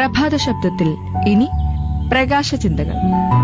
പ്രഭാത ശബ്ദത്തിൽ ഇനി പ്രകാശചിന്തകൾ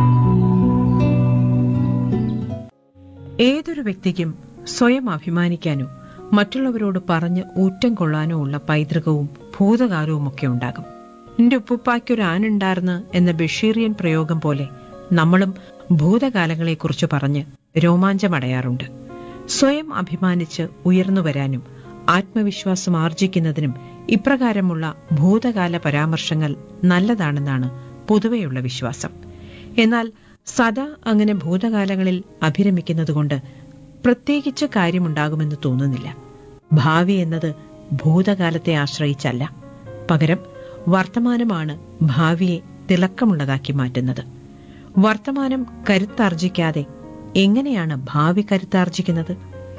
ഏതൊരു വ്യക്തിക്കും സ്വയം അഭിമാനിക്കാനോ മറ്റുള്ളവരോട് പറഞ്ഞ് ഊറ്റം കൊള്ളാനോ ഉള്ള പൈതൃകവും ഭൂതകാലവുമൊക്കെ ഉണ്ടാകും എന്റെ ഉപ്പുപ്പായ്ക്കൊരു ആനുണ്ടാർന്ന് എന്ന ബഷീറിയൻ പ്രയോഗം പോലെ നമ്മളും ഭൂതകാലങ്ങളെക്കുറിച്ച് പറഞ്ഞ് രോമാഞ്ചമടയാറുണ്ട് സ്വയം അഭിമാനിച്ച് ഉയർന്നു വരാനും ആത്മവിശ്വാസം ആർജിക്കുന്നതിനും ഇപ്രകാരമുള്ള ഭൂതകാല പരാമർശങ്ങൾ നല്ലതാണെന്നാണ് പൊതുവെയുള്ള വിശ്വാസം എന്നാൽ സദാ അങ്ങനെ ഭൂതകാലങ്ങളിൽ അഭിരമിക്കുന്നതുകൊണ്ട് പ്രത്യേകിച്ച് കാര്യമുണ്ടാകുമെന്ന് തോന്നുന്നില്ല ഭാവി എന്നത് ഭൂതകാലത്തെ ആശ്രയിച്ചല്ല പകരം വർത്തമാനമാണ് ഭാവിയെ തിളക്കമുള്ളതാക്കി മാറ്റുന്നത് വർത്തമാനം കരുത്താർജിക്കാതെ എങ്ങനെയാണ് ഭാവി കരുത്താർജിക്കുന്നത്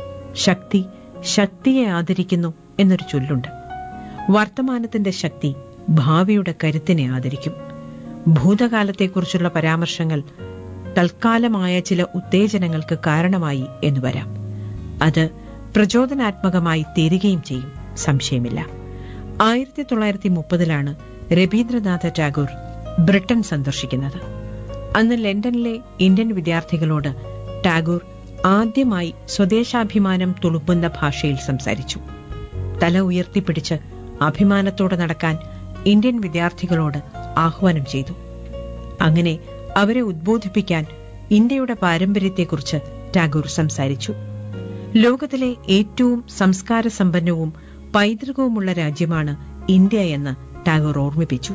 ശക്തി ശക്തിയെ ആദരിക്കുന്നു എന്നൊരു ചൊല്ലുണ്ട് വർത്തമാനത്തിന്റെ ശക്തി ഭാവിയുടെ കരുത്തിനെ ആദരിക്കും ഭൂതകാലത്തെക്കുറിച്ചുള്ള പരാമർശങ്ങൾ തൽക്കാലമായ ചില ഉത്തേജനങ്ങൾക്ക് കാരണമായി എന്ന് വരാം അത് പ്രചോദനാത്മകമായി തീരുകയും ചെയ്യും സംശയമില്ല ആയിരത്തി തൊള്ളായിരത്തി മുപ്പതിലാണ് രവീന്ദ്രനാഥ ടാഗോർ ബ്രിട്ടൻ സന്ദർശിക്കുന്നത് അന്ന് ലണ്ടനിലെ ഇന്ത്യൻ വിദ്യാർത്ഥികളോട് ടാഗോർ ആദ്യമായി സ്വദേശാഭിമാനം തുളുമ്പുന്ന ഭാഷയിൽ സംസാരിച്ചു തല ഉയർത്തിപ്പിടിച്ച് അഭിമാനത്തോടെ നടക്കാൻ ഇന്ത്യൻ വിദ്യാർത്ഥികളോട് ആഹ്വാനം ചെയ്തു അങ്ങനെ അവരെ ഉദ്ബോധിപ്പിക്കാൻ ഇന്ത്യയുടെ പാരമ്പര്യത്തെക്കുറിച്ച് ടാഗോർ സംസാരിച്ചു ലോകത്തിലെ ഏറ്റവും സംസ്കാര സമ്പന്നവും പൈതൃകവുമുള്ള രാജ്യമാണ് ഇന്ത്യ എന്ന് ടാഗോർ ഓർമ്മിപ്പിച്ചു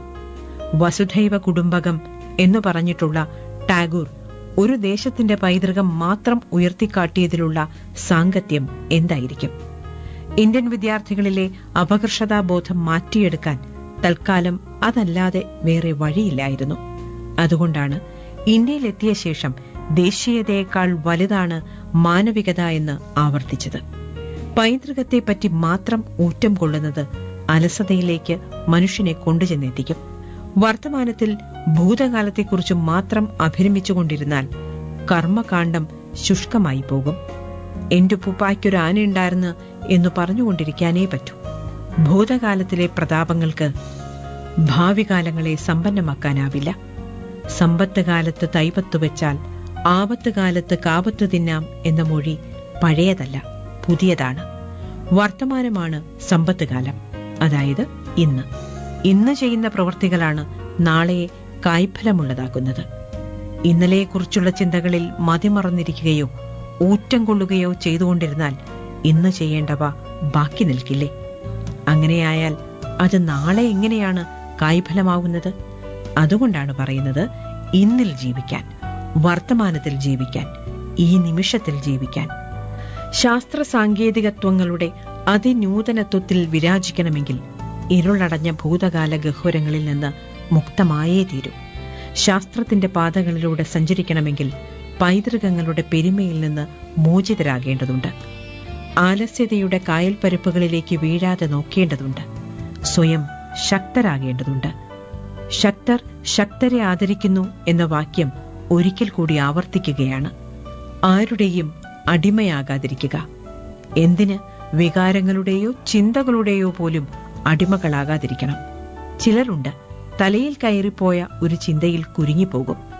വസുധൈവ കുടുംബകം എന്നു പറഞ്ഞിട്ടുള്ള ടാഗോർ ഒരു ദേശത്തിന്റെ പൈതൃകം മാത്രം ഉയർത്തിക്കാട്ടിയതിലുള്ള സാങ്കത്യം എന്തായിരിക്കും ഇന്ത്യൻ വിദ്യാർത്ഥികളിലെ അപകർഷതാബോധം മാറ്റിയെടുക്കാൻ തൽക്കാലം അതല്ലാതെ വേറെ വഴിയില്ലായിരുന്നു അതുകൊണ്ടാണ് ഇന്ത്യയിലെത്തിയ ശേഷം ദേശീയതയേക്കാൾ വലുതാണ് മാനവികത എന്ന് ആവർത്തിച്ചത് പൈതൃകത്തെപ്പറ്റി മാത്രം ഊറ്റം കൊള്ളുന്നത് അലസതയിലേക്ക് മനുഷ്യനെ കൊണ്ടുചെന്നെത്തിക്കും വർത്തമാനത്തിൽ ഭൂതകാലത്തെക്കുറിച്ച് മാത്രം അഭിരമിച്ചുകൊണ്ടിരുന്നാൽ കർമ്മകാണ്ഡം ശുഷ്കമായി പോകും എന്റെ ഉപ്പുപ്പായ്ക്കൊരു ആനയുണ്ടായിരുന്നു എന്ന് പറഞ്ഞുകൊണ്ടിരിക്കാനേ പറ്റൂ ഭൂതകാലത്തിലെ പ്രതാപങ്ങൾക്ക് ഭാവി കാലങ്ങളെ സമ്പന്നമാക്കാനാവില്ല സമ്പത്ത് കാലത്ത് തൈപത്ത് വെച്ചാൽ ആപത്ത് കാലത്ത് കാപത്ത് തിന്നാം എന്ന മൊഴി പഴയതല്ല പുതിയതാണ് വർത്തമാനമാണ് സമ്പത്ത് കാലം അതായത് ഇന്ന് ഇന്ന് ചെയ്യുന്ന പ്രവൃത്തികളാണ് നാളെയെ കായ്ഫലമുള്ളതാക്കുന്നത് ഇന്നലെയെക്കുറിച്ചുള്ള ചിന്തകളിൽ മതിമറന്നിരിക്കുകയോ ഊറ്റം കൊള്ളുകയോ ചെയ്തുകൊണ്ടിരുന്നാൽ ഇന്ന് ചെയ്യേണ്ടവ ബാക്കി നിൽക്കില്ലേ അങ്ങനെയായാൽ അത് നാളെ എങ്ങനെയാണ് കായ്ഫലമാവുന്നത് അതുകൊണ്ടാണ് പറയുന്നത് ഇന്നിൽ ജീവിക്കാൻ വർത്തമാനത്തിൽ ജീവിക്കാൻ ഈ നിമിഷത്തിൽ ജീവിക്കാൻ ശാസ്ത്ര സാങ്കേതികത്വങ്ങളുടെ അതിനൂതനത്വത്തിൽ വിരാജിക്കണമെങ്കിൽ ഇരുളടഞ്ഞ ഭൂതകാല ഗഹ്വരങ്ങളിൽ നിന്ന് മുക്തമായേ തീരൂ ശാസ്ത്രത്തിന്റെ പാതകളിലൂടെ സഞ്ചരിക്കണമെങ്കിൽ പൈതൃകങ്ങളുടെ പെരുമയിൽ നിന്ന് മോചിതരാകേണ്ടതുണ്ട് ആലസ്യതയുടെ കായൽപ്പരപ്പുകളിലേക്ക് വീഴാതെ നോക്കേണ്ടതുണ്ട് സ്വയം ശക്തരാകേണ്ടതുണ്ട് ശക്തർ ശക്തരെ ആദരിക്കുന്നു എന്ന വാക്യം ഒരിക്കൽ കൂടി ആവർത്തിക്കുകയാണ് ആരുടെയും അടിമയാകാതിരിക്കുക എന്തിന് വികാരങ്ങളുടെയോ ചിന്തകളുടെയോ പോലും അടിമകളാകാതിരിക്കണം ചിലരുണ്ട് തലയിൽ കയറിപ്പോയ ഒരു ചിന്തയിൽ കുരുങ്ങിപ്പോകും